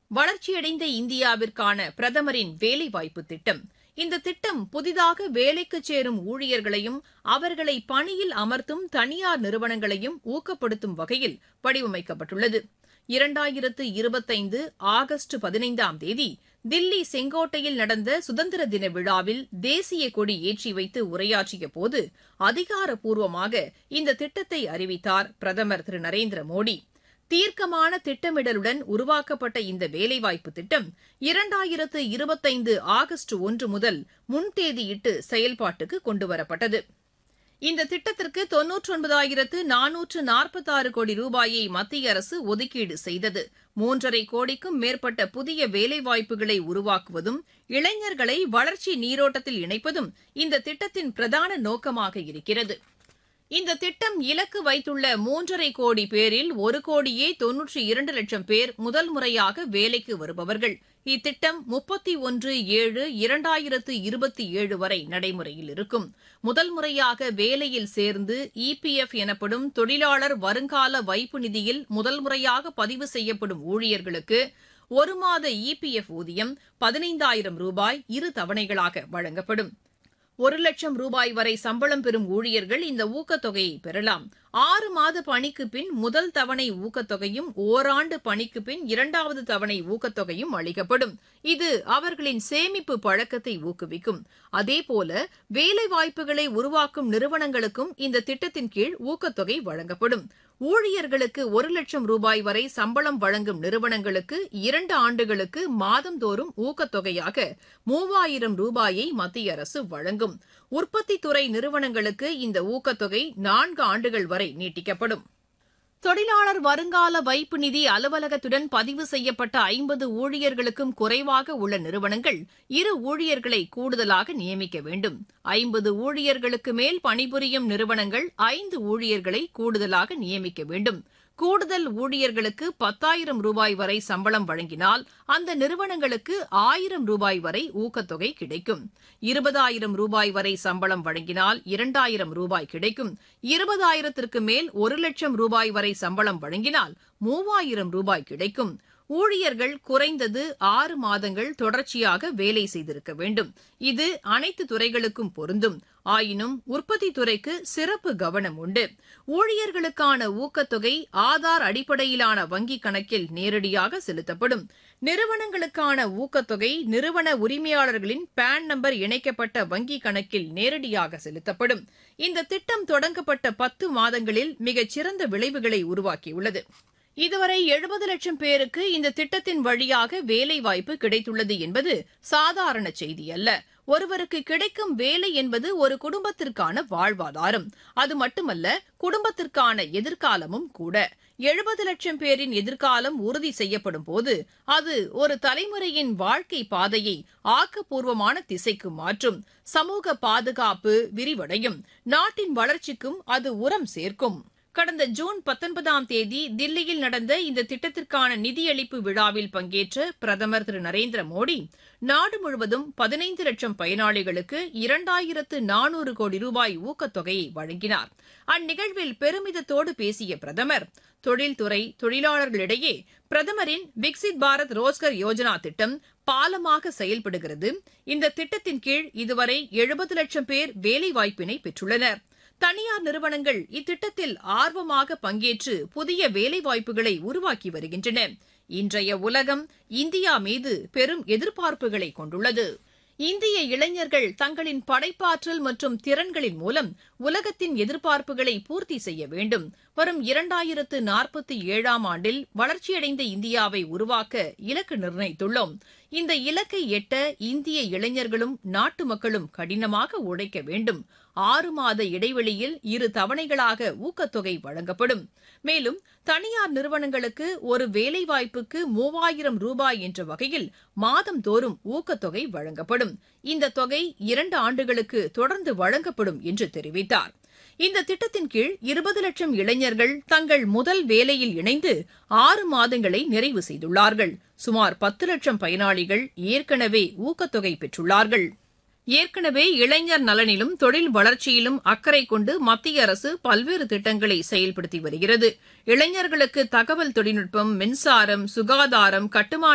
வளர்ச்சியடைந்த இந்தியாவிற்கான பிரதமரின் வேலைவாய்ப்பு திட்டம் இந்த திட்டம் புதிதாக வேலைக்கு சேரும் ஊழியர்களையும் அவர்களை பணியில் அமர்த்தும் தனியார் நிறுவனங்களையும் ஊக்கப்படுத்தும் வகையில் வடிவமைக்கப்பட்டுள்ளது இரண்டாயிரத்து இருபத்தைந்து ஆகஸ்ட் பதினைந்தாம் தேதி தில்லி செங்கோட்டையில் நடந்த சுதந்திர தின விழாவில் தேசிய கொடி ஏற்றி வைத்து உரையாற்றிய போது அதிகாரப்பூர்வமாக இந்த திட்டத்தை அறிவித்தார் பிரதமர் திரு நரேந்திர மோடி தீர்க்கமான திட்டமிடலுடன் உருவாக்கப்பட்ட இந்த வேலைவாய்ப்பு திட்டம் இரண்டாயிரத்து இருபத்தைந்து ஆகஸ்ட் ஒன்று முதல் முன்தேதியிட்டு செயல்பாட்டுக்கு கொண்டுவரப்பட்டது இந்த திட்டத்திற்கு தொன்னூற்றொன்பதாயிரத்து நானூற்று நாற்பத்தாறு கோடி ரூபாயை மத்திய அரசு ஒதுக்கீடு செய்தது மூன்றரை கோடிக்கும் மேற்பட்ட புதிய வேலைவாய்ப்புகளை உருவாக்குவதும் இளைஞர்களை வளர்ச்சி நீரோட்டத்தில் இணைப்பதும் இந்த திட்டத்தின் பிரதான நோக்கமாக இருக்கிறது இந்த திட்டம் இலக்கு வைத்துள்ள மூன்றரை கோடி பேரில் ஒரு கோடியே தொன்னூற்றி இரண்டு லட்சம் பேர் முதல் முறையாக வேலைக்கு வருபவர்கள் இத்திட்டம் முப்பத்தி ஒன்று ஏழு இரண்டாயிரத்து இருபத்தி ஏழு வரை நடைமுறையில் இருக்கும் முதல் முறையாக வேலையில் சேர்ந்து இபிஎஃப் எனப்படும் தொழிலாளர் வருங்கால வைப்பு நிதியில் முதல் முறையாக பதிவு செய்யப்படும் ஊழியர்களுக்கு ஒரு மாத இபிஎஃப் ஊதியம் பதினைந்தாயிரம் ரூபாய் இரு தவணைகளாக வழங்கப்படும் ஒரு லட்சம் ரூபாய் வரை சம்பளம் பெறும் ஊழியர்கள் இந்த ஊக்கத்தொகையை பெறலாம் ஆறு மாத பணிக்கு பின் முதல் தவணை ஊக்கத்தொகையும் ஓராண்டு பணிக்கு பின் இரண்டாவது தவணை ஊக்கத்தொகையும் அளிக்கப்படும் இது அவர்களின் சேமிப்பு பழக்கத்தை ஊக்குவிக்கும் அதேபோல வேலைவாய்ப்புகளை உருவாக்கும் நிறுவனங்களுக்கும் இந்த திட்டத்தின் கீழ் ஊக்கத்தொகை வழங்கப்படும் ஊழியர்களுக்கு ஒரு லட்சம் ரூபாய் வரை சம்பளம் வழங்கும் நிறுவனங்களுக்கு இரண்டு ஆண்டுகளுக்கு மாதந்தோறும் ஊக்கத்தொகையாக மூவாயிரம் ரூபாயை மத்திய அரசு வழங்கும் உற்பத்தித்துறை நிறுவனங்களுக்கு இந்த ஊக்கத்தொகை நான்கு ஆண்டுகள் வரை நீட்டிக்கப்படும் தொழிலாளர் வருங்கால வைப்பு நிதி அலுவலகத்துடன் பதிவு செய்யப்பட்ட ஐம்பது ஊழியர்களுக்கும் குறைவாக உள்ள நிறுவனங்கள் இரு ஊழியர்களை கூடுதலாக நியமிக்க வேண்டும் ஐம்பது ஊழியர்களுக்கு மேல் பணிபுரியும் நிறுவனங்கள் ஐந்து ஊழியர்களை கூடுதலாக நியமிக்க வேண்டும் கூடுதல் ஊழியர்களுக்கு பத்தாயிரம் ரூபாய் வரை சம்பளம் வழங்கினால் அந்த நிறுவனங்களுக்கு ஆயிரம் ரூபாய் வரை ஊக்கத்தொகை கிடைக்கும் இருபதாயிரம் ரூபாய் வரை சம்பளம் வழங்கினால் இரண்டாயிரம் ரூபாய் கிடைக்கும் இருபதாயிரத்திற்கு மேல் ஒரு லட்சம் ரூபாய் வரை சம்பளம் வழங்கினால் மூவாயிரம் ரூபாய் கிடைக்கும் ஊழியர்கள் குறைந்தது ஆறு மாதங்கள் தொடர்ச்சியாக வேலை செய்திருக்க வேண்டும் இது அனைத்து துறைகளுக்கும் பொருந்தும் ஆயினும் உற்பத்தி துறைக்கு சிறப்பு கவனம் உண்டு ஊழியர்களுக்கான ஊக்கத்தொகை ஆதார் அடிப்படையிலான வங்கிக் கணக்கில் நேரடியாக செலுத்தப்படும் நிறுவனங்களுக்கான ஊக்கத்தொகை நிறுவன உரிமையாளர்களின் பான் நம்பர் இணைக்கப்பட்ட வங்கிக் கணக்கில் நேரடியாக செலுத்தப்படும் இந்த திட்டம் தொடங்கப்பட்ட பத்து மாதங்களில் மிகச்சிறந்த விளைவுகளை உருவாக்கியுள்ளது இதுவரை எழுபது லட்சம் பேருக்கு இந்த திட்டத்தின் வழியாக வேலைவாய்ப்பு கிடைத்துள்ளது என்பது சாதாரண செய்தி அல்ல ஒருவருக்கு கிடைக்கும் வேலை என்பது ஒரு குடும்பத்திற்கான வாழ்வாதாரம் அது மட்டுமல்ல குடும்பத்திற்கான எதிர்காலமும் கூட எழுபது லட்சம் பேரின் எதிர்காலம் உறுதி செய்யப்படும் போது அது ஒரு தலைமுறையின் வாழ்க்கை பாதையை ஆக்கப்பூர்வமான திசைக்கு மாற்றும் சமூக பாதுகாப்பு விரிவடையும் நாட்டின் வளர்ச்சிக்கும் அது உரம் சேர்க்கும் கடந்த ஜூன் பத்தொன்பதாம் தேதி தில்லியில் நடந்த இந்த திட்டத்திற்கான நிதியளிப்பு விழாவில் பங்கேற்ற பிரதமர் திரு நரேந்திர மோடி நாடு முழுவதும் பதினைந்து லட்சம் பயனாளிகளுக்கு இரண்டாயிரத்து நானூறு கோடி ரூபாய் ஊக்கத்தொகையை வழங்கினார் அந்நிகழ்வில் பெருமிதத்தோடு பேசிய பிரதமர் தொழில்துறை தொழிலாளர்களிடையே பிரதமரின் விக்சித் பாரத் ரோஸ்கர் யோஜனா திட்டம் பாலமாக செயல்படுகிறது இந்த திட்டத்தின் கீழ் இதுவரை எழுபது லட்சம் பேர் வேலைவாய்ப்பினை பெற்றுள்ளனர் தனியார் நிறுவனங்கள் இத்திட்டத்தில் ஆர்வமாக பங்கேற்று புதிய வேலைவாய்ப்புகளை உருவாக்கி வருகின்றன இன்றைய உலகம் இந்தியா மீது பெரும் எதிர்பார்ப்புகளை கொண்டுள்ளது இந்திய இளைஞர்கள் தங்களின் படைப்பாற்றல் மற்றும் திறன்களின் மூலம் உலகத்தின் எதிர்பார்ப்புகளை பூர்த்தி செய்ய வேண்டும் வரும் இரண்டாயிரத்து நாற்பத்தி ஏழாம் ஆண்டில் வளர்ச்சியடைந்த இந்தியாவை உருவாக்க இலக்கு நிர்ணயித்துள்ளோம் இந்த இலக்கை எட்ட இந்திய இளைஞர்களும் நாட்டு மக்களும் கடினமாக உழைக்க வேண்டும் ஆறு மாத இடைவெளியில் இரு தவணைகளாக ஊக்கத்தொகை வழங்கப்படும் மேலும் தனியார் நிறுவனங்களுக்கு ஒரு வேலைவாய்ப்புக்கு மூவாயிரம் ரூபாய் என்ற வகையில் மாதந்தோறும் ஊக்கத்தொகை வழங்கப்படும் இந்த தொகை இரண்டு ஆண்டுகளுக்கு தொடர்ந்து வழங்கப்படும் என்று தெரிவித்தார் இந்த திட்டத்தின் கீழ் இருபது லட்சம் இளைஞர்கள் தங்கள் முதல் வேலையில் இணைந்து ஆறு மாதங்களை நிறைவு செய்துள்ளார்கள் சுமார் பத்து லட்சம் பயனாளிகள் ஏற்கனவே ஊக்கத்தொகை பெற்றுள்ளார்கள் ஏற்கனவே இளைஞர் நலனிலும் தொழில் வளர்ச்சியிலும் அக்கறை கொண்டு மத்திய அரசு பல்வேறு திட்டங்களை செயல்படுத்தி வருகிறது இளைஞர்களுக்கு தகவல் தொழில்நுட்பம் மின்சாரம் சுகாதாரம் கட்டுமான